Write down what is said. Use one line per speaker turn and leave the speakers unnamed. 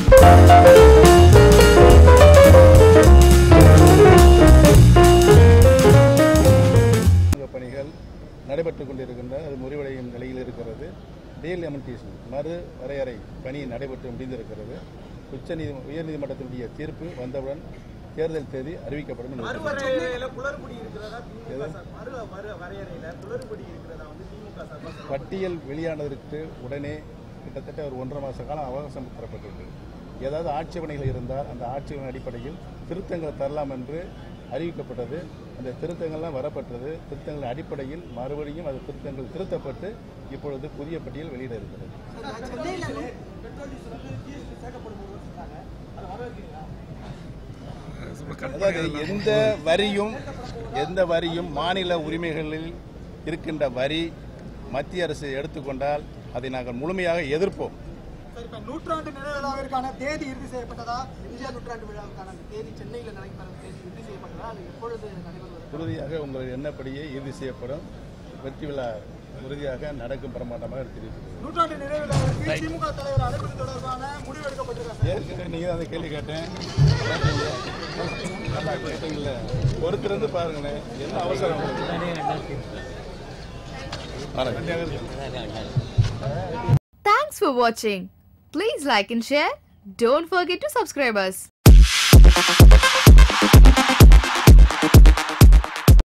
இந்த பணிகள் நடைபெற்றுக் கொண்டிருக்கின்ற அது முறிவடையும் நிலையில் இருக்கிறது டீலிமிட்டேஷன் மறு வரையறை பணி நடைபெற்று முடிந்திருக்கிறது உச்சநீதி உயர்நீதிமன்றத்தினுடைய தீர்ப்பு வந்தவுடன் தேர்தல் தேதி அறிவிக்கப்படும் என்று
மறுவரையறையில குளறுபடி இருக்கிறதா திமுக சார் மறு மறு வரையறையில குளறுபடி இருக்கிறதா வந்து திமுக சார்பா சொல்றாங்க.
பட்டியல் வெளியானதற்கு உடனே கிட்டத்தட்ட ஒரு ஒன்றரை மாத காலம் அவகாசம் தரப்பட்டிருக்கு ஏதாவது ஆட்சேபனைகள் இருந்தால் அந்த ஆட்சேபனை அடிப்படையில் திருத்தங்கள் தரலாம் என்று அறிவிக்கப்பட்டது அந்த திருத்தங்கள்லாம் வரப்பட்டது திருத்தங்களின் அடிப்படையில் மறுபடியும் அது திருத்தங்கள் திருத்தப்பட்டு இப்பொழுது புதிய பட்டியல் வெளியிட இருக்கிறது அதாவது எந்த வரியும் எந்த வரியும் மாநில உரிமைகளில் இருக்கின்ற வரி மத்திய அரசு எடுத்துக்கொண்டால் அதை நாங்கள் முழுமையாக எதிர்ப்போம்
சார் இப்ப நூற்றாண்டு நிறைவு விழாவிற்கான தேதி இறுதி செய்யப்பட்டதா இந்தியா நூற்றாண்டு விழாவுக்கான அந்த தேதி சென்னையில் நடைபெறும் தேதி இறுதி செய்யப்பட்டதா அது எப்பொழுது நடைபெறுவது
உறுதியாக உங்கள் எண்ணப்படியே இறுதி செய்யப்படும் வெற்றி விழா உறுதியாக நடக்கும் பிரமாண்டமாக தெரிவித்துள்ளது
நூற்றாண்டு நிறைவு விழாவிற்கு திமுக தலைவர் அழைப்பது தொடர்பான முடிவு எடுக்கப்பட்டிருக்காங்க
ஏற்கனவே நீங்க தான் அந்த கேள்வி கேட்டேன் நல்லா கேட்டீங்கல்ல பொறுத்திருந்து பாருங்களேன் என்ன அவசரம் உங்களுக்கு? வணக்கம்.
Thanks for watching. Please like and share. Don't forget to subscribe us.